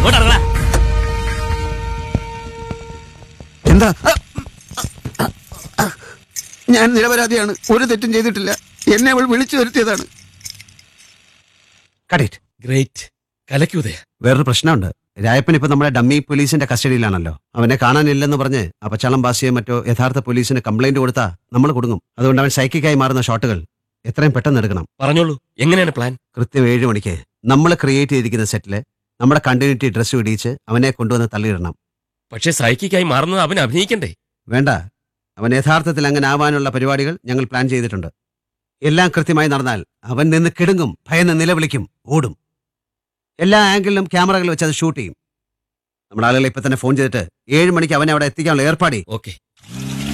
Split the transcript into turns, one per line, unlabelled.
ഇങ്ങോട്ട് ഇറങ്ങടാ.
എന്താ ഞാൻ നിരപരാധിയാണ് ഒരു തെറ്റും ചെയ്തിട്ടില്ല എന്നെ അവൾ വിളിച്ചു വരുത്തിയതാണ് കടീറ്റ്
ഗ്രേറ്റ് കലക്കൂതയ
വേറൊരു പ്രശ്നമുണ്ട് രായപ്പൻ ഇപ്പൊ നമ്മുടെ ഡമ്മി പോലീസിന്റെ കസ്റ്റഡിയിലാണല്ലോ അവനെ കാണാനില്ലെന്ന് പറഞ്ഞ് അപ്പച്ചാളം ബാസിയെ മറ്റോ യഥാർത്ഥ പോലീസിന് കംപ്ലൈന്റ് കൊടുത്താൽ നമ്മൾ കൊടുങ്ങും അതുകൊണ്ട് അവൻ സൈക്കിക്കായി മാറുന്ന ഷോട്ടുകൾ എത്രയും പെട്ടെന്ന് എടുക്കണം
പറഞ്ഞോളൂ എങ്ങനെയാണ് പ്ലാൻ
കൃത്യം ഏഴ് മണിക്ക് നമ്മൾ ക്രിയേറ്റ് ചെയ്തിരിക്കുന്ന സെറ്റില് നമ്മുടെ കണ്ടിന്യൂറ്റി ഡ്രസ്സ് ഇടിയിച്ച് അവനെ കൊണ്ടുവന്ന് തള്ളിയിടണം
പക്ഷെ സൈക്കിക്കായി മാറുന്നത് അവൻ അഭിനയിക്കണ്ടേ
വേണ്ട അവൻ യഥാർത്ഥത്തിൽ അങ്ങനെ ആവാനുള്ള പരിപാടികൾ ഞങ്ങൾ പ്ലാൻ ചെയ്തിട്ടുണ്ട് എല്ലാം കൃത്യമായി നടന്നാൽ അവൻ നിന്ന് കിടുങ്ങും ഭയന്ന് നിലവിളിക്കും ഓടും എല്ലാ ആംഗിളിലും ക്യാമറകൾ വെച്ച് അത് ഷൂട്ട് ചെയ്യും നമ്മുടെ ആളുകൾ ഇപ്പൊ തന്നെ ഫോൺ ചെയ്തിട്ട് ഏഴ് മണിക്ക് അവനെ അവിടെ എത്തിക്കാനുള്ള ഏർപ്പാടി
ഓക്കെ